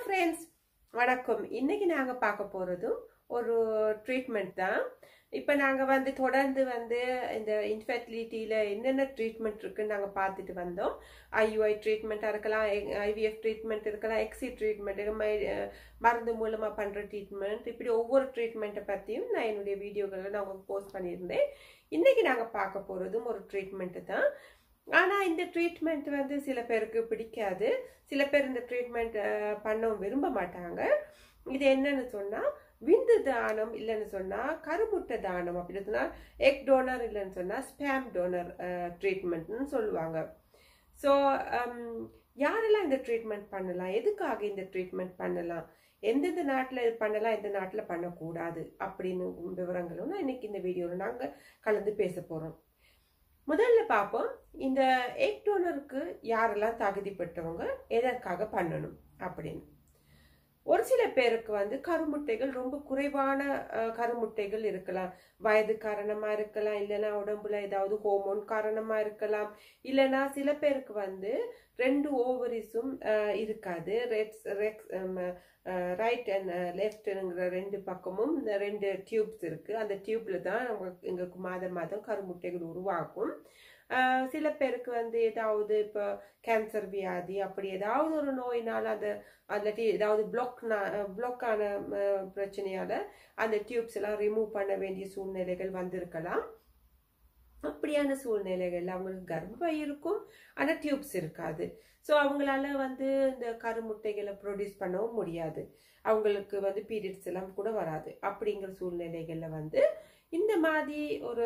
friends வணக்கம் இன்னைக்கு நாங்கள் பார்க்க போகிறதும் ஒரு ட்ரீட்மெண்ட் தான் இப்போ நாங்கள் வந்து தொடர்ந்து வந்து இந்த இன்ஃபெர்டிலிட்டியில் என்னென்ன ட்ரீட்மெண்ட் இருக்குன்னு நாங்கள் பார்த்துட்டு வந்தோம் ஐயுஐ ட்ரீட்மெண்ட்டாக இருக்கலாம் ஐவிஎஃப் ட்ரீட்மெண்ட் இருக்கலாம் எக்ஸி ட்ரீட்மெண்ட் மருந்து மூலமாக பண்ணுற ட்ரீட்மெண்ட் இப்படி ஒவ்வொரு ட்ரீட்மெண்ட்டை பற்றியும் நான் என்னுடைய வீடியோகளில் நான் உங்களுக்கு போஸ்ட் பண்ணியிருந்தேன் இன்றைக்கி நாங்கள் பார்க்க போகிறதும் ஒரு ட்ரீட்மெண்ட்டு தான் ஆனால் இந்த ட்ரீட்மெண்ட் வந்து சில பேருக்கு பிடிக்காது சில பேர் இந்த ட்ரீட்மெண்ட் பண்ணவும் விரும்ப மாட்டாங்க இது என்னன்னு சொன்னால் விந்து தானம் இல்லைன்னு சொன்னால் கருமுட்டை தானம் அப்படின்னு சொன்னால் எக் டோனர் இல்லைன்னு சொன்னால் ஸ்பேம் டோனர் ட்ரீட்மெண்ட்னு சொல்லுவாங்க ஸோ யாரெல்லாம் இந்த ட்ரீட்மெண்ட் பண்ணலாம் எதுக்காக இந்த ட்ரீட்மெண்ட் பண்ணலாம் எந்தெந்த நாட்டில் இது பண்ணலாம் எந்த நாட்டில் பண்ணக்கூடாது அப்படின்னு விவரங்களும் நான் இன்னைக்கு இந்த வீடியோவில் நாங்கள் கலந்து பேச போகிறோம் முதல்ல பார்ப்போம் இந்த எக் டோனருக்கு யாரெல்லாம் தகுதிப்பட்டவங்க எதற்காக பண்ணணும் அப்படின்னு ஒரு சில பேருக்கு வந்து கருமுட்டைகள் ரொம்ப குறைவான கருமுட்டைகள் இருக்கலாம் வயது காரணமாக இருக்கலாம் இல்லைன்னா உடம்புல ஏதாவது ஹோமோன் காரணமாக இருக்கலாம் இல்லைன்னா சில பேருக்கு வந்து ரெண்டு ஓவரிஸும் இருக்காது ரெட்ஸ் ரெக்ஸ் ரைட் அண்ட் லெஃப்ட்ங்கிற ரெண்டு பக்கமும் இந்த ரெண்டு டியூப்ஸ் இருக்குது அந்த டியூப்பில் தான் நமக்கு எங்களுக்கு மாதம் மாதம் கருமுட்டைகள் உருவாகும் சில பேருக்கு வந்து ஏதாவது இப்போ கேன்சர் வியாதி அப்படி ஏதாவது ஒரு நோயினால் அந்த அல்லாட்டி ஏதாவது பிளாக்னா பிளாக்கான பிரச்சனையால் அந்த டியூப்ஸ் எல்லாம் ரிமூவ் பண்ண வேண்டிய சூழ்நிலைகள் வந்திருக்கலாம் அப்படியான சூழ்நிலைகள் அவங்களுக்கு கர்ப்பப்பை இருக்கும் ஆனால் டியூப்ஸ் இருக்காது ஸோ அவங்களால வந்து இந்த கருமுட்டைகளை ப்ரொடியூஸ் பண்ணவும் முடியாது அவங்களுக்கு வந்து பீரியட்ஸ் எல்லாம் கூட வராது அப்படிங்கிற சூழ்நிலைகளில் வந்து இந்த மாதிரி ஒரு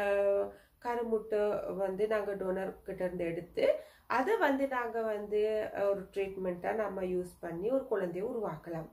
கருமுட்டை வந்து நாங்கள் டோனர் கிட்ட இருந்து எடுத்து அதை வந்து நாங்கள் வந்து ஒரு ட்ரீட்மெண்ட்டாக நம்ம யூஸ் பண்ணி ஒரு குழந்தைய உருவாக்கலாம்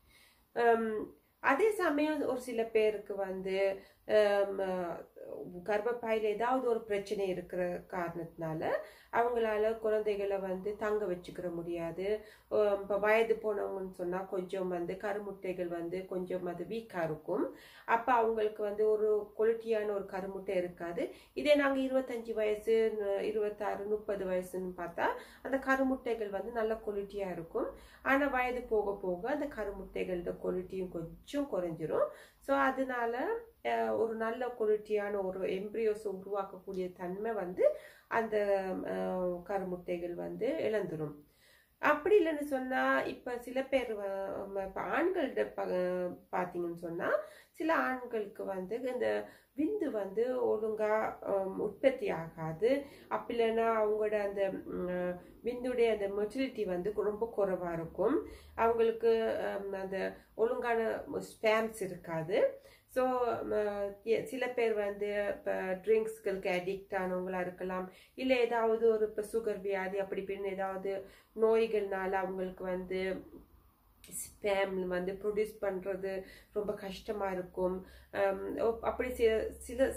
அதே சமயம் ஒரு சில பேருக்கு வந்து கர்ப்பப்பையில் ஏதாவது ஒரு பிரச்சனை இருக்கிற காரணத்தினால அவங்களால குழந்தைகளை வந்து தங்க வச்சுக்கிற முடியாது இப்போ வயது போனவங்கன்னு சொன்னால் கொஞ்சம் வந்து கருமுட்டைகள் வந்து கொஞ்சம் அது வீக்காக இருக்கும் அப்போ அவங்களுக்கு வந்து ஒரு குவாலிட்டியான ஒரு கருமுட்டை இருக்காது இதே நாங்கள் இருபத்தஞ்சி வயசு இருபத்தாறு முப்பது வயசுன்னு பார்த்தா அந்த கருமுட்டைகள் வந்து நல்ல குவாலிட்டியாக இருக்கும் ஆனால் வயது போக போக அந்த கருமுட்டைகளோட குவாலிட்டியும் கொஞ்சம் குறைஞ்சிரும் ஸோ அதனால ஒரு நல்ல குவாலிட்டியான ஒரு எம்ப்ரியோஸை உருவாக்கக்கூடிய தன்மை வந்து அந்த கருமுட்டைகள் வந்து இழந்துடும் அப்படி இல்லைன்னு சொன்னால் இப்போ சில பேர் இப்போ ஆண்கள்கிட்ட ப பார்த்தீங்கன்னு சொன்னால் சில ஆண்களுக்கு வந்து இந்த விந்து வந்து ஒழுங்காக உற்பத்தி ஆகாது அப்படி இல்லைன்னா அவங்களோட அந்த விந்துடைய அந்த மெச்சூரிட்டி வந்து ரொம்ப குறைவாக இருக்கும் அவங்களுக்கு அந்த ஒழுங்கான ஸ்பேம்ஸ் இருக்காது ஸோ சில பேர் வந்து இப்போ ட்ரிங்க்ஸ்களுக்கு அடிக்ட் ஆனவங்களா இருக்கலாம் இல்லை ஏதாவது ஒரு இப்போ சுகர் வியாதி அப்படி இப்படின்னு ஏதாவது நோய்கள்னால அவங்களுக்கு வந்து ஸ்பேம் வந்து ப்ரொடியூஸ் பண்ணுறது ரொம்ப கஷ்டமாக இருக்கும் அப்படி சில சில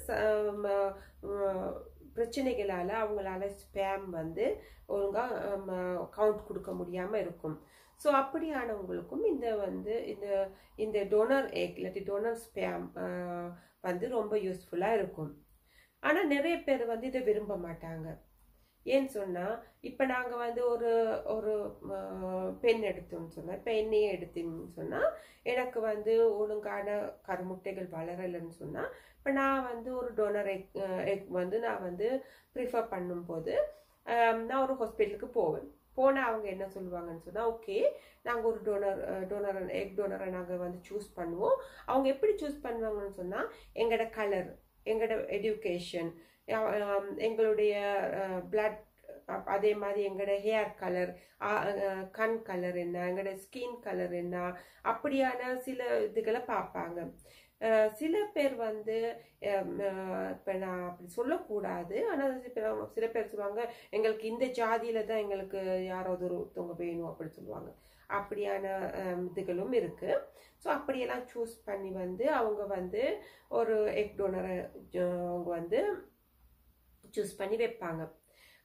பிரச்சனைகளால் அவங்களால ஸ்பேம் வந்து ஒழுங்காக கவுண்ட் கொடுக்க முடியாமல் இருக்கும் ஸோ அப்படியானவங்களுக்கும் இந்த வந்து இந்த இந்த டோனர் எக் இல்லாட்டி டோனர் ஸ்பேம் வந்து ரொம்ப யூஸ்ஃபுல்லாக இருக்கும் ஆனால் நிறைய பேர் வந்து இதை விரும்ப மாட்டாங்க ஏன்னு சொன்னால் இப்போ நாங்கள் வந்து ஒரு ஒரு பெண் எடுத்தோம்னு சொன்னால் இப்போ என்னையே எடுத்தீங்கன்னு சொன்னால் எனக்கு வந்து ஒழுங்கான கருமுட்டைகள் வளரலைன்னு சொன்னால் இப்போ நான் வந்து ஒரு டோனர் எக் எக் வந்து நான் வந்து ப்ரிஃபர் பண்ணும்போது நான் ஒரு ஹாஸ்பிட்டலுக்கு போவேன் போனால் அவங்க என்ன சொல்லுவாங்கன்னு சொன்னால் ஓகே நாங்கள் ஒரு டோனர் டோனர் எக் டோனரை நாங்கள் வந்து சூஸ் பண்ணுவோம் அவங்க எப்படி சூஸ் பண்ணுவாங்கன்னு சொன்னால் எங்களோட கலர் எங்களோட எஜுகேஷன் எங்களுடைய பிளட் அதே மாதிரி எங்களோட ஹேர் கலர் கண் கலர் என்ன எங்களோட ஸ்கின் கலர் என்ன அப்படியான சில இதுகளை பார்ப்பாங்க சில பேர் வந்து இப்போ நான் அப்படி சொல்லக்கூடாது ஆனால் சில பேர் சொல்லுவாங்க எங்களுக்கு இந்த ஜாதியில் தான் எங்களுக்கு யாராவது ஒருத்தவங்க வேணும் அப்படின்னு சொல்லுவாங்க அப்படியான இதுகளும் இருக்குது ஸோ அப்படியெல்லாம் சூஸ் பண்ணி வந்து அவங்க வந்து ஒரு எக் டோனரை அவங்க வந்து சூஸ் பண்ணி வைப்பாங்க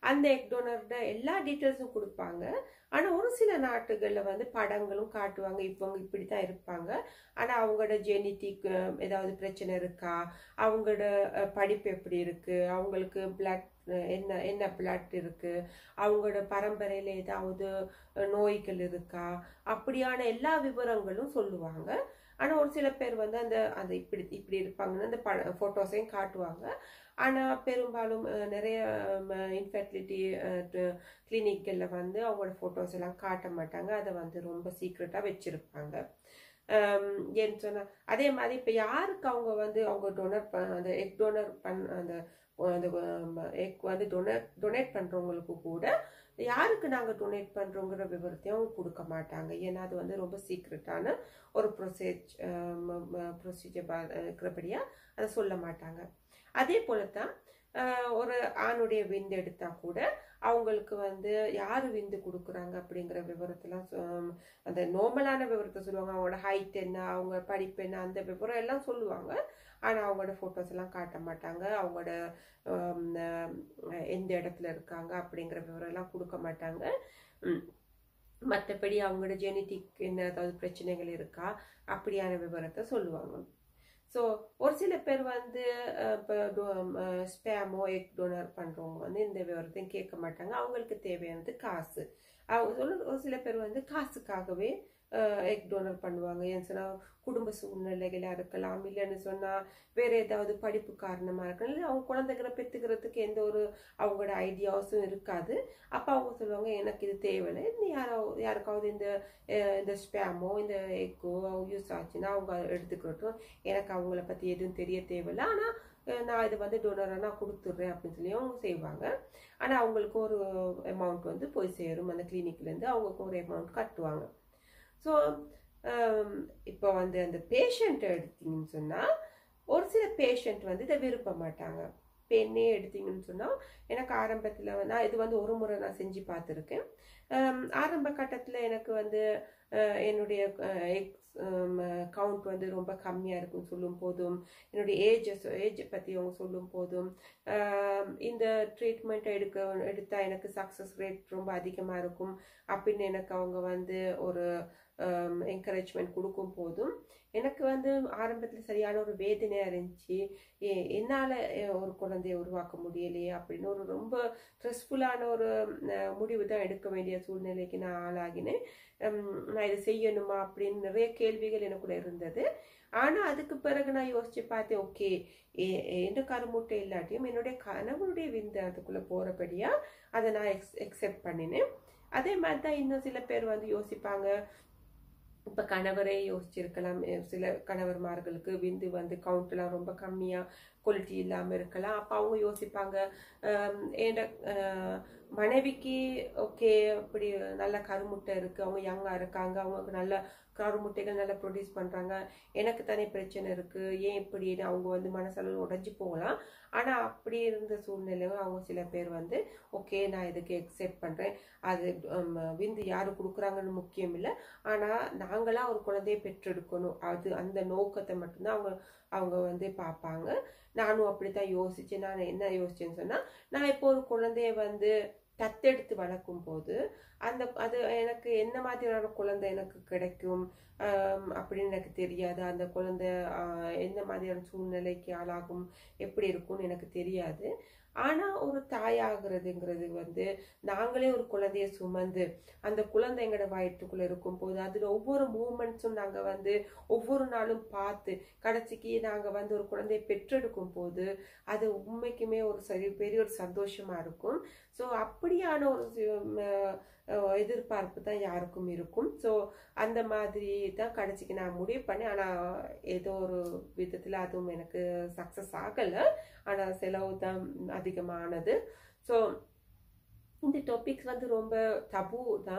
அந்த எக் டோனரோட எல்லா டீட்டெயில்ஸும் கொடுப்பாங்க ஆனால் ஒரு சில நாட்டுகளில் வந்து படங்களும் காட்டுவாங்க இவங்க இப்படி தான் இருப்பாங்க ஆனால் அவங்களோட ஜெனிட்டிக் ஏதாவது பிரச்சனை இருக்கா அவங்களோட அஹ், படிப்பு எப்படி இருக்கு அவங்களுக்கு பிளட் என்ன என்ன பிளட் இருக்கு அவங்களோட பரம்பரையில் ஏதாவது அஹ், நோய்கள் இருக்கா அப்படியான எல்லா விவரங்களும் சொல்லுவாங்க ஆனால் ஒரு சில பேர் வந்து அந்த அந்த இப்படி இப்படி இருப்பாங்கன்னு அந்த பட ஃபோட்டோஸையும் காட்டுவாங்க ஆனால் பெரும்பாலும் அஹ், நிறைய இன்ஃபர்டிலிட்டி கிளினிக்கில் வந்து அவங்களோட ஃபோட்டோஸ் எல்லாம் காட்ட மாட்டாங்க அதை வந்து ரொம்ப சீக்ரெட்டாக வச்சுருப்பாங்க ஏன்னு சொன்னால் அதே மாதிரி இப்போ யாருக்கு அவங்க வந்து அவங்க டொனர் அந்த எக் டோனர் பண் அந்த அந்த எக் வந்து டொனேட் டொனேட் பண்ணுறவங்களுக்கு கூட யாருக்கு நாங்கள் டொனேட் பண்ணுறோங்கிற விவரத்தையும் அவங்க கொடுக்க மாட்டாங்க ஏன்னா அது வந்து ரொம்ப சீக்ரெட்டான ஒரு ப்ரொசேஜ் ப்ரொசீஜர் இருக்கிறபடியாக அதை சொல்ல மாட்டாங்க அதே போல தான் ஆஹ், ஒரு ஆணுடைய விந்து எடுத்தா கூட அவங்களுக்கு வந்து யார் விந்து கொடுக்குறாங்க அப்படிங்கிற விவரத்தெல்லாம் சொ- அந்த நார்மலான விவரத்தை சொல்லுவாங்க அவங்களோட ஹைட் என்ன அவங்க படிப்பு என்ன அந்த விவரம் எல்லாம் சொல்லுவாங்க ஆனால் அவங்களோட ஃபோட்டோஸ் எல்லாம் காட்ட மாட்டாங்க அவங்களோட ஆம், ஆஹ், எந்த இடத்துல இருக்காங்க அப்படிங்கிற விவரம் எல்லாம் கொடுக்க மாட்டாங்க மற்றபடி அவங்களோட ஜெனட்டிக் என்ன ஏதாவது பிரச்சனைகள் இருக்கா அப்படியான விவரத்தை சொல்லுவாங்க ஸோ ஒரு சில பேர் வந்து இப்போ ஸ்பேமோ எக் டோனர் பண்ணுறவங்க வந்து இந்த விவரத்தையும் கேட்க மாட்டாங்க அவங்களுக்கு தேவையானது காசு அவங்க சொல்ல ஒரு சில பேர் வந்து காசுக்காகவே எக் டோனர் பண்ணுவாங்க ஏன்னு சொன்னால் குடும்ப சூழ்நிலைகளாக இருக்கலாம் இல்லைன்னு சொன்னால் வேறு ஏதாவது படிப்பு காரணமாக இருக்கலாம் இல்லை அவங்க குழந்தைகளை பெற்றுக்கிறதுக்கு எந்த ஒரு அவங்களோட ஐடியாஸும் இருக்காது அப்போ அவங்க சொல்லுவாங்க எனக்கு இது தேவையில்லை இந்த யாரோ யாருக்காவது இந்த அஹ், இந்த ஸ்பேமோ இந்த எக்கோ யூஸ் ஆச்சுன்னா அவங்க எடுத்துக்கிறட்டும் எனக்கு அவங்கள பற்றி எதுவும் தெரிய தேவையில்லை ஆனால் நான் இதை வந்து டொனராக நான் கொடுத்துட்றேன் அப்படின்னு சொல்லி அவங்க செய்வாங்க ஆனால் அவங்களுக்கு ஒரு அமௌண்ட் வந்து போய் சேரும் அந்த கிளினிக்லேருந்து அவங்களுக்கு ஒரு அமௌண்ட் கட்டுவாங்க ஸோ இப்போ வந்து அந்த பேஷண்ட் எடுத்தீங்கன்னு சொன்னால் ஒரு சில பேஷண்ட் வந்து இதை விரும்ப மாட்டாங்க பெண்ணே எடுத்தீங்கன்னு சொன்னால் எனக்கு ஆரம்பத்தில் நான் இது வந்து ஒரு முறை நான் செஞ்சு பார்த்துருக்கேன் ஆம், ஆரம்ப கட்டத்தில் எனக்கு வந்து அஹ், என்னுடைய எக்ஸ் கவுண்ட் வந்து ரொம்ப கம்மியாக இருக்குன்னு சொல்லும் போதும் என்னுடைய ஏஜஸ் ஏஜ் பற்றி அவங்க சொல்லும் போதும் ஆம், இந்த ட்ரீட்மெண்ட்டை எடுக்க எடுத்தால் எனக்கு சக்ஸஸ் ரேட் ரொம்ப அதிகமாக இருக்கும் அப்படின்னு எனக்கு அவங்க வந்து ஒரு என்கரேஜ்மெண்ட் கொடுக்கும் போதும் எனக்கு வந்து ஆரம்பத்தில் சரியான ஒரு வேதனையாக இருந்துச்சு ஏ- என்னால அஹ், ஒரு குழந்தைய உருவாக்க முடியலையே அப்படின்னு ஒரு ரொம்ப ஸ்ட்ரெஸ்ஃபுல்லான ஒரு அஹ், முடிவு தான் எடுக்க வேண்டிய சூழ்நிலைக்கு நான் ஆளாகினேன் ஹம், நான் இதை செய்யணுமா அப்படின்னு நிறைய கேள்விகள் எனக்குள்ள இருந்தது ஆனால் அதுக்கு பிறகு நான் யோசிச்சு பார்த்தேன் ஓகே எந்த கருமுட்டை இல்லாட்டியும் என்னுடைய கணவனுடைய விந்து அதுக்குள்ளே போகிறபடியா அதை நான் எக்ஸ் எக்ஸெப்ட் பண்ணினேன் அதே மாதிரி தான் இன்னும் சில பேர் வந்து யோசிப்பாங்க இப்போ கணவரே யோசிச்சிருக்கலாம் அஹ் சில கணவர்மார்களுக்கு விந்து வந்து கவுண்ட்லாம் ரொம்ப கம்மியாக குவாலிட்டி இல்லாமல் இருக்கலாம் அப்போ அவங்க யோசிப்பாங்க ஏண்ட மனைவிக்கு ஓகே அப்படி நல்ல கருமுட்டை இருக்குது அவங்க யங்காக இருக்காங்க அவங்களுக்கு நல்ல கருமுட்டைகள் நல்லா ப்ரொடியூஸ் பண்ணுறாங்க எனக்கு தானே பிரச்சனை இருக்குது ஏன் இப்படின்னு அவங்க வந்து மனசளவு உடைஞ்சு போகலாம் ஆனால் அப்படி இருந்த சூழ்நிலையும் அவங்க சில பேர் வந்து ஓகே நான் இதுக்கு எக்ஸெப்ட் பண்ணுறேன் அது ஹம், விந்து யார் கொடுக்குறாங்கன்னு முக்கியம் இல்லை ஆனால் நாங்களாம் ஒரு குழந்தையை பெற்றெடுக்கணும் அது அந்த நோக்கத்தை மட்டும்தான் அவங்க அவங்க வந்து பார்ப்பாங்க நானும் அப்படித்தான் யோசிச்சேன் நான் என்ன யோசிச்சேன்னு சொன்னால் நான் இப்போ ஒரு குழந்தைய வந்து தத்தெடுத்து வளர்க்கும் போது அந்த அது எனக்கு என்ன மாதிரியான குழந்தை எனக்கு கிடைக்கும் ஆம், அப்படின்னு எனக்கு தெரியாது அந்த குழந்தை ஆஹ், என்ன மாதிரியான சூழ்நிலைக்கு ஆளாகும் எப்படி இருக்கும்னு எனக்கு தெரியாது ஆனால் ஒரு தாயாகிறதுங்கிறது வந்து நாங்களே ஒரு குழந்தைய சுமந்து அந்த குழந்தை எங்களோட வயிற்றுக்குள்ளே இருக்கும்போது அதில் ஒவ்வொரு மூமெண்ட்ஸும் நாங்கள் வந்து ஒவ்வொரு நாளும் பார்த்து கடைசிக்கு நாங்கள் வந்து ஒரு குழந்தையை பெற்றெடுக்கும் போது அது உண்மைக்குமே ஒரு சரி பெரிய ஒரு சந்தோஷமாக இருக்கும் ஸோ அப்படியான ஒரு சி- ம- அஹ் எதிர்பார்ப்பு தான் யாருக்கும் இருக்கும் ஸோ அந்த மாதிரி தான் கடைசிக்கு நான் முடிவு பண்ணேன் ஆனால் ஏதோ ஒரு விதத்தில் அதுவும் எனக்கு சக்ஸஸ் ஆகலை ஆனால் செலவு தான் அதிகமானது ஸோ இந்த டாபிக்ஸ் வந்து ரொம்ப டபு தான்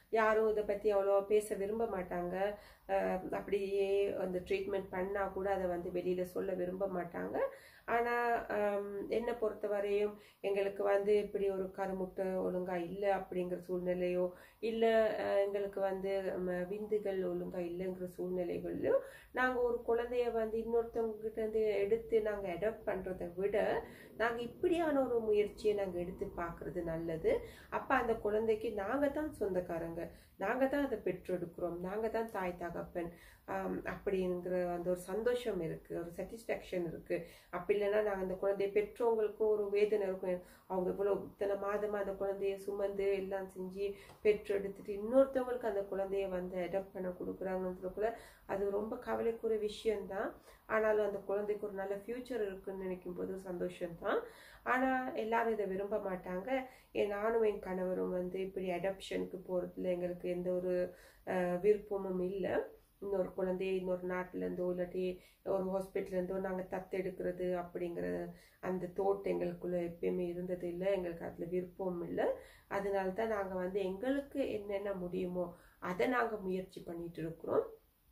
யாரும் இதை பற்றி அவ்வளோ பேச விரும்ப மாட்டாங்க அஹ் அப்படியே அந்த ட்ரீட்மெண்ட் பண்ணால் கூட அதை வந்து வெளியில் சொல்ல விரும்ப மாட்டாங்க ஆனால் என்னை பொறுத்தவரையும் எங்களுக்கு வந்து இப்படி ஒரு கருமுட்டை ஒழுங்காக இல்லை அப்படிங்கிற சூழ்நிலையோ இல்லை எங்களுக்கு வந்து ம, விந்துகள் ஒழுங்காக இல்லைங்கிற சூழ்நிலைகளிலோ நாங்கள் ஒரு குழந்தைய வந்து இன்னொருத்தவங்க கிட்ட இருந்து எடுத்து நாங்கள் அடாப்ட் பண்ணுறதை விட நாங்கள் இப்படியான ஒரு முயற்சியை நாங்கள் எடுத்து பார்க்குறது நல்லது அப்போ அந்த குழந்தைக்கு நாங்கள் தான் சொந்தக்காரங்க நாங்கள் தான் அதை பெற்றெடுக்கிறோம் நாங்கள் தான் தாய் தகப்பன் ஆம், அப்படிங்கிற அந்த ஒரு சந்தோஷம் இருக்குது ஒரு சாட்டிஸ்ஃபேக்ஷன் இருக்குது அப்படி இல்லைன்னா நாங்கள் அந்த குழந்தைய பெற்றவங்களுக்கும் ஒரு வேதனை இருக்கும் அவங்க இவ்வளோ இத்தனை மாதமாக அந்த குழந்தைய சுமந்து எல்லாம் செஞ்சு பெற்றெடுத்துட்டு இன்னொருத்தவங்களுக்கு அந்த குழந்தைய வந்து அடாப்ட் பண்ண கொடுக்குறாங்கன்றதுக்குள்ள அது ரொம்ப கவலைக்குரிய விஷயம்தான் ஆனாலும் அந்த குழந்தைக்கு ஒரு நல்ல ஃப்யூச்சர் இருக்குன்னு நினைக்கும் போது சந்தோஷம்தான் ஆனால் எல்லாரும் இதை விரும்ப மாட்டாங்க ஏன் நானும் என் கணவரும் வந்து இப்படி அடாப்ஷனுக்கு போகிறதுல எங்களுக்கு எந்த ஒரு அஹ், விருப்பமும் இல்லை இன்னொரு குழந்தைய இன்னொரு நாட்டிலேருந்தோ இல்லாட்டி ஒரு ஹாஸ்பிட்டல்லேருந்தோ நாங்கள் தத்தெடுக்கிறது அப்படிங்கிற அந்த தோட் எங்களுக்குள்ள எப்பயுமே இருந்தது இல்லை எங்களுக்கு அதில் விருப்பம் இல்லை அதனால தான் நாங்கள் வந்து எங்களுக்கு என்னென்ன முடியுமோ அதை நாங்கள் முயற்சி பண்ணிட்டு இருக்கிறோம்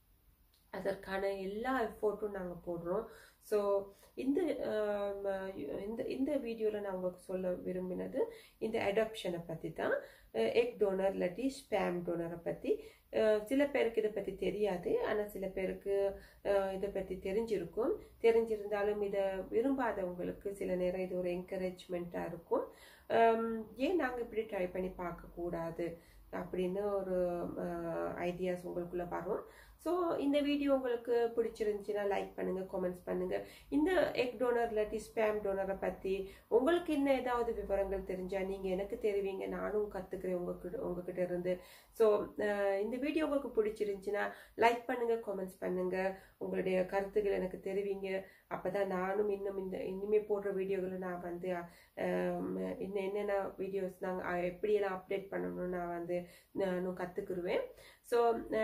அதற்கான எல்லா எஃபோர்ட்டும் நாங்கள் போடுறோம் ஸோ இந்த ஆம், இந்த இந்த வீடியோவில் நான் உங்களுக்கு சொல்ல விரும்பினது இந்த அடாப்ஷனை பற்றி தான் எக் டோனர் இல்லாட்டி ஸ்பேம் டோனரை பற்றி சில பேருக்கு இதை பற்றி தெரியாது ஆனால் சில பேருக்கு அஹ், இதை பற்றி தெரிஞ்சிருக்கும் தெரிஞ்சிருந்தாலும் இதை விரும்பாதவங்களுக்கு சில நேரம் இது ஒரு என்கரேஜ்மெண்ட்டாக இருக்கும் ஆம், ஏன் நாங்கள் இப்படி ட்ரை பண்ணி பார்க்கக்கூடாது அப்படின்னு ஒரு ஐடியாஸ் உங்களுக்குள்ள வரும் ஸோ இந்த வீடியோ உங்களுக்கு பிடிச்சிருந்துச்சுன்னா லைக் பண்ணுங்க கமெண்ட்ஸ் பண்ணுங்க இந்த எக் டோனர் இல்லாட்டி ஸ்பேம் டோனரை பற்றி உங்களுக்கு என்ன ஏதாவது விவரங்கள் தெரிஞ்சா நீங்கள் எனக்கு தெரிவிங்க நானும் கற்றுக்கிறேன் உங்ககிட்ட உங்ககிட்ட இருந்து ஸோ இந்த வீடியோ உங்களுக்கு பிடிச்சிருந்துச்சுன்னா லைக் பண்ணுங்க கமெண்ட்ஸ் பண்ணுங்க உங்களுடைய கருத்துக்கள் எனக்கு தெரிவிங்க அப்பதான் நானும் இன்னும் இந்த இனிமே போடுற வீடியோகளை நான் வந்து ஆம், இன்னும் என்னென்ன வீடியோஸ் நாங்கள் எப்படியெல்லாம் அப்டேட் பண்ணணும்னு நான் வந்து நானும் கற்றுக்குருவேன் ஸோ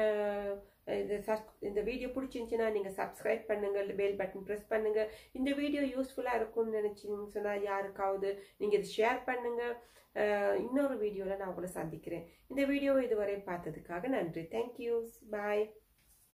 இது சப் இந்த வீடியோ பிடிச்சிருந்துச்சுன்னா நீங்கள் சப்ஸ்கிரைப் பண்ணுங்கள் பெல் பட்டன் ப்ரெஸ் பண்ணுங்கள் இந்த வீடியோ யூஸ்ஃபுல்லாக இருக்கும்னு நினச்சிங்கன்னு சொன்னால் யாருக்காவது நீங்கள் இது ஷேர் பண்ணுங்கள் அஹ், இன்னொரு வீடியோவில் நான் உங்களை சந்திக்கிறேன் இந்த வீடியோவை இதுவரை பார்த்ததுக்காக நன்றி தேங்க்யூ பாய்